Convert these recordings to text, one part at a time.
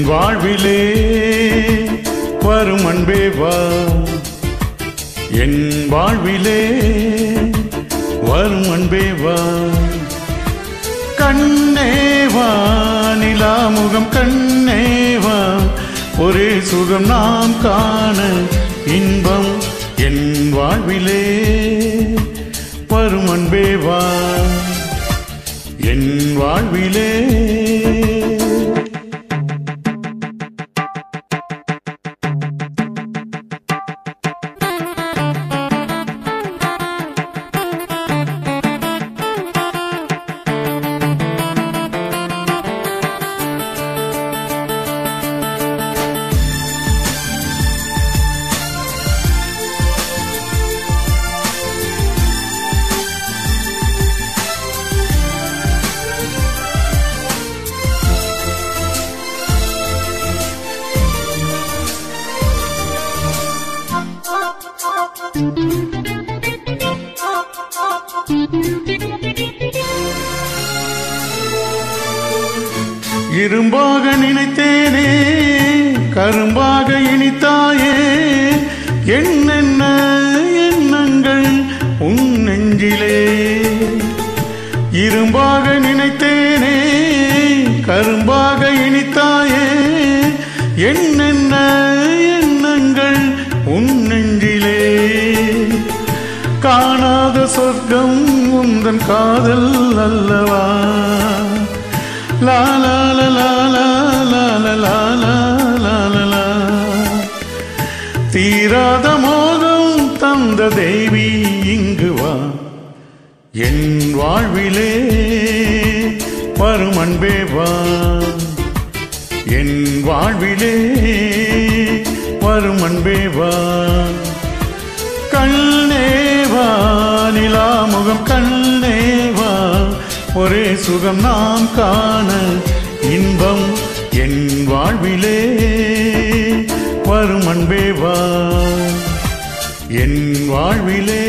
வாழ்விலே வரும் அன்பே வா என் வாழ்விலே வரும் அன்பே வா கண்ணேவா நிலாமுகம் கண்ணேவா ஒரே சுகம் நாம் காண இன்பம் என் வாழ்விலே வரும் அன்பே வா என் வாழ்விலே இரும்பாக நினைத்தேனே கரும்பாக இனித்தாயே என்னென்ன எண்ணங்கள் உன் நெஞ்சிலே இரும்பாக நினைத்தேனே கரும்பாக இனித்தாயே என்னென்ன எண்ணங்கள் உன் நெஞ்சிலே காணாத சொர்க்கம் உந்தன் காதல் அல்லவா லா லா லா லா லா லா லா லா லா லா லா லா. தீராத மோகம் தந்த தேவி இங்கு வா என் வாழ்விலே வரும் அன்பே வா என் வாழ்விலே வரும் அன்பே வா கண்ணேவா நிலாமுகம் கண்ணேவா ஒரே சுகம் நாம் காண இன்பம் என் வாழ்விலே வரும் அன்பே வா என் வாழ்விலே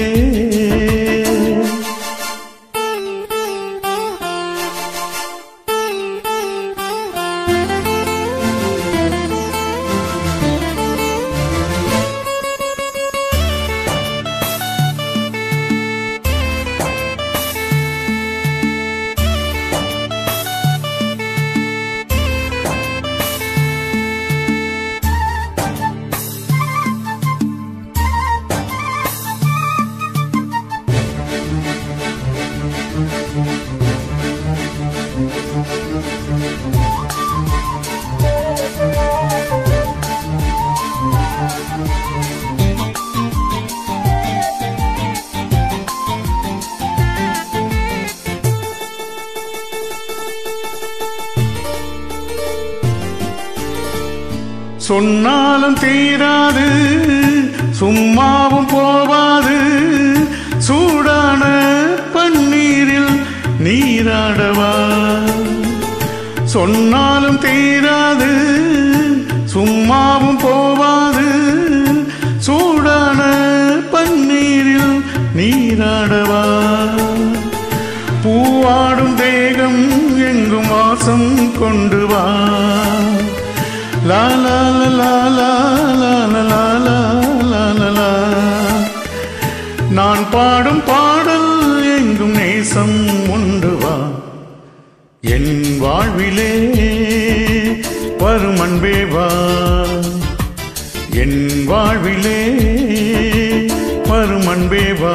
சொன்னாலும் தீராது சும்மாவும் போவாது சூடான பன்னீரில் நீராடவா சொன்னாலும் தீராது சும்மாவும் போவாது சூடான பன்னீரில் நீராடவா பூவாடும் தேகம் எங்கும் வாசம் கொண்டு வா லா லா லா லா லா லா லா லா லா லா லா நான் பாடும் பாடல் எங்கும் நேசம் உண்டு வா என் வாழ்விலே வரும் அன்பே வா என் வாழ்விலே வரும் அன்பே வா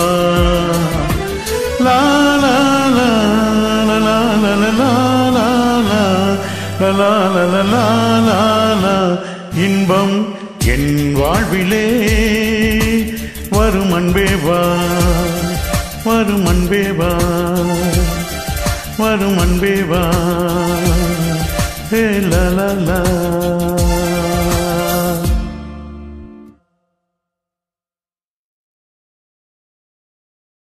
லா லா லா லா லா லா லா லா லா லா லா லா லா லா லா லா இன்பம் என் வாழ்விலே வரும் அன்பே வா வரும் அன்பே வா வரும் அன்பே வா ஹே லா லா லா